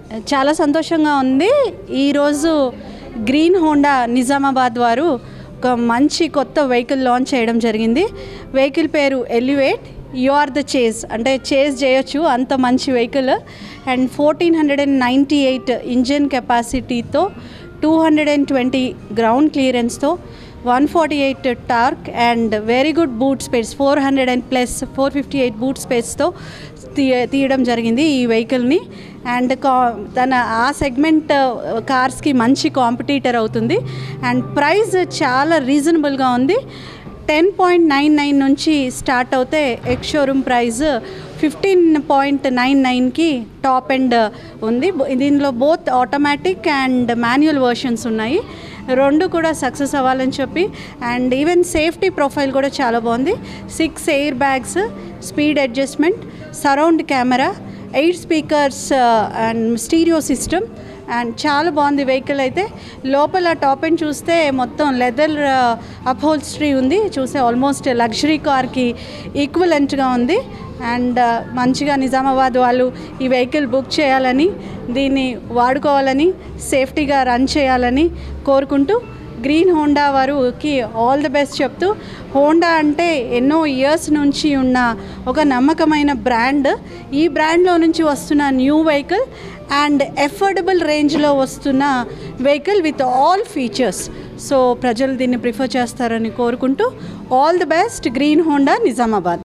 చాలా సంతోషంగా ఉంది ఈరోజు గ్రీన్ హోండా నిజామాబాద్ వారు ఒక మంచి కొత్త వెహికల్ లాంచ్ చేయడం జరిగింది వెహికల్ పేరు elevate you are the chase అంటే చేజ్ చేయొచ్చు అంత మంచి vehicle and fourteen hundred and ninety eight engine కెపాసిటీతో two hundred and twenty ground క్లియరెన్స్తో one forty eight torque and very good boot space four hundred and plus four fifty eight boot స్పేస్తో తీయ తీయడం జరిగింది ఈ వెహికల్ని అండ్ కా తన ఆ సెగ్మెంట్ కార్స్కి మంచి కాంపిటీటర్ అవుతుంది అండ్ ప్రైస్ చాలా రీజనబుల్గా ఉంది టెన్ పాయింట్ నైన్ నైన్ నుంచి స్టార్ట్ అవుతే ex showroom price fifteen point nine నైన్కి టాప్ ఎండ్ ఉంది దీనిలో both automatic and manual versions ఉన్నాయి రెండు కూడా సక్సెస్ అవ్వాలని చెప్పి అండ్ ఈవెన్ సేఫ్టీ ప్రొఫైల్ కూడా చాలా బాగుంది six air bags speed adjustment surround camera eight speakers and stereo system and చాలా బాగుంది వెహికల్ అయితే లోపల టాప్ అండ్ చూస్తే మొత్తం లెదర్ అప్హోల్స్ట్రీ ఉంది చూస్తే ఆల్మోస్ట్ లగ్జరీ కార్కి ఈక్వలెంట్గా ఉంది అండ్ మంచిగా నిజామాబాద్ వాళ్ళు ఈ వెహికల్ బుక్ చేయాలని దీన్ని వాడుకోవాలని సేఫ్టీగా రన్ చేయాలని కోరుకుంటూ గ్రీన్ హోండా వారికి ఆల్ ది బెస్ట్ చెప్తూ హోండా అంటే ఎన్నో ఇయర్స్ నుంచి ఉన్న ఒక నమ్మకమైన బ్రాండ్ ఈ బ్రాండ్లో నుంచి వస్తున్న న్యూ వెహికల్ అండ్ ఎఫోర్డబుల్ రేంజ్లో వస్తున్న vehicle with all features so ప్రజలు దీన్ని ప్రిఫర్ చేస్తారని కోరుకుంటూ all the best green Honda Nizamabad